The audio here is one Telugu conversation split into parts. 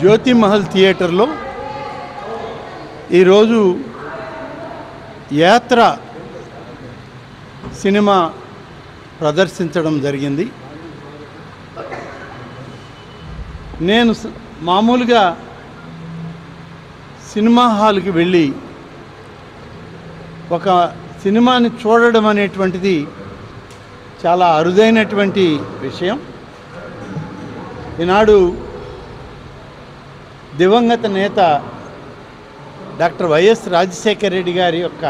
జ్యోతిమహల్ థియేటర్లో ఈరోజు యాత్ర సినిమా ప్రదర్శించడం జరిగింది నేను స- మామూలుగా సినిమా హాల్కి వెళ్ళి ఒక సినిమాని చూడడం అనేటువంటిది చాలా అరుదైనటువంటి విషయం ఈనాడు దివంగత నేత డాక్టర్ వైఎస్ రాజశేఖర రెడ్డి గారి యొక్క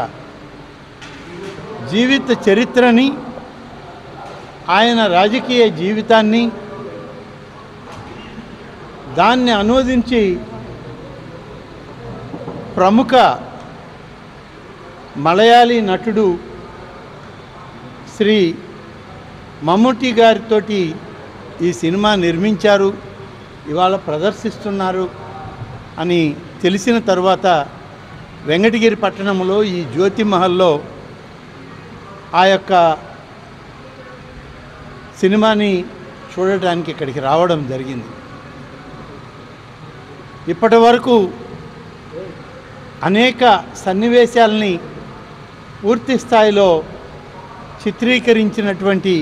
జీవిత చరిత్రని ఆయన రాజకీయ జీవితాన్ని దాన్ని అనువదించి ప్రముఖ మలయాళీ నటుడు శ్రీ మమ్ముట్టి గారితోటి ఈ సినిమా నిర్మించారు ఇవాళ ప్రదర్శిస్తున్నారు అని తెలిసిన తర్వాత వెంకటగిరి పట్టణంలో ఈ జ్యోతి మహల్లో ఆ యొక్క సినిమాని చూడటానికి ఇక్కడికి రావడం జరిగింది ఇప్పటి వరకు అనేక సన్నివేశాలని పూర్తి స్థాయిలో చిత్రీకరించినటువంటి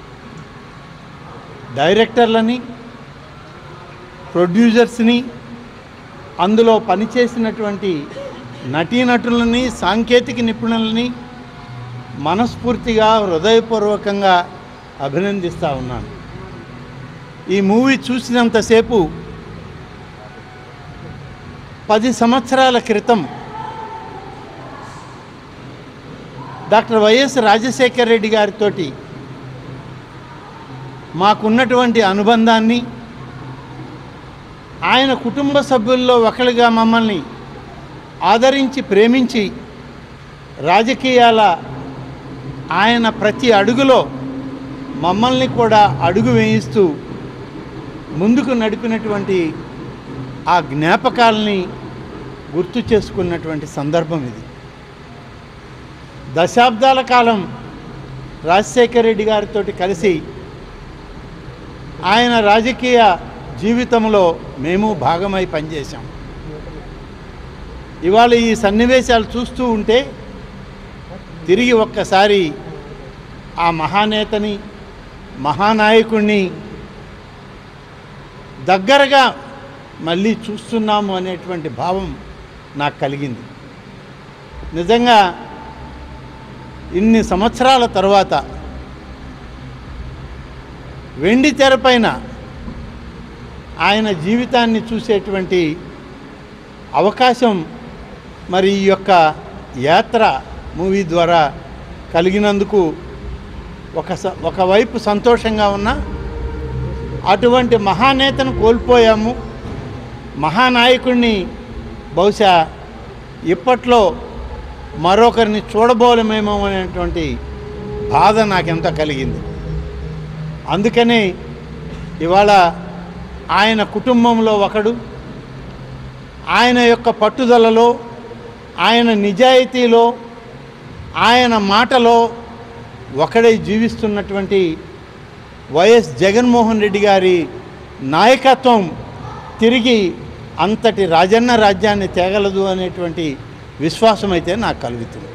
డైరెక్టర్లని ప్రొడ్యూసర్స్ని అందులో పనిచేసినటువంటి నటీనటులని సాంకేతిక నిపుణులని మనస్ఫూర్తిగా హృదయపూర్వకంగా అభినందిస్తూ ఉన్నాను ఈ మూవీ చూసినంతసేపు పది సంవత్సరాల క్రితం డాక్టర్ వైఎస్ రాజశేఖర రెడ్డి గారితోటి మాకున్నటువంటి అనుబంధాన్ని ఆయన కుటుంబ సభ్యుల్లో ఒకరిగా మమ్మల్ని ఆదరించి ప్రేమించి రాజకీయాల ఆయన ప్రతి అడుగులో మమ్మల్ని కూడా అడుగు వేయిస్తూ ముందుకు నడిపినటువంటి ఆ జ్ఞాపకాలని గుర్తు చేసుకున్నటువంటి సందర్భం ఇది దశాబ్దాల కాలం రాజశేఖర రెడ్డి గారితో కలిసి ఆయన రాజకీయ జీవితంలో మేము భాగమై పనిచేశాం ఇవాళ ఈ సన్నివేశాలు చూస్తూ ఉంటే తిరిగి ఒక్కసారి ఆ మహానేతని మహానాయకుడిని దగ్గరగా మళ్ళీ చూస్తున్నాము అనేటువంటి భావం నాకు కలిగింది నిజంగా ఇన్ని సంవత్సరాల తర్వాత వెండి తెరపైన ఆయన జీవితాన్ని చూసేటువంటి అవకాశం మరి ఈ యొక్క యాత్ర మూవీ ద్వారా కలిగినందుకు ఒక స- ఒకవైపు సంతోషంగా ఉన్నా అటువంటి మహానేతను కోల్పోయాము మహానాయకుడిని బహుశా ఇప్పట్లో మరొకరిని చూడబోలేమేమో అనేటువంటి బాధ నాకెంతో కలిగింది అందుకనే ఇవాళ ఆయన కుటుంబంలో ఒకడు ఆయన యొక్క పట్టుదలలో ఆయన నిజాయితీలో ఆయన మాటలో ఒకడై జీవిస్తున్నటువంటి వైఎస్ జగన్మోహన్ రెడ్డి గారి నాయకత్వం తిరిగి అంతటి రాజన్న రాజ్యాన్ని తేగలదు అనేటువంటి విశ్వాసం అయితే నాకు కలుగుతుంది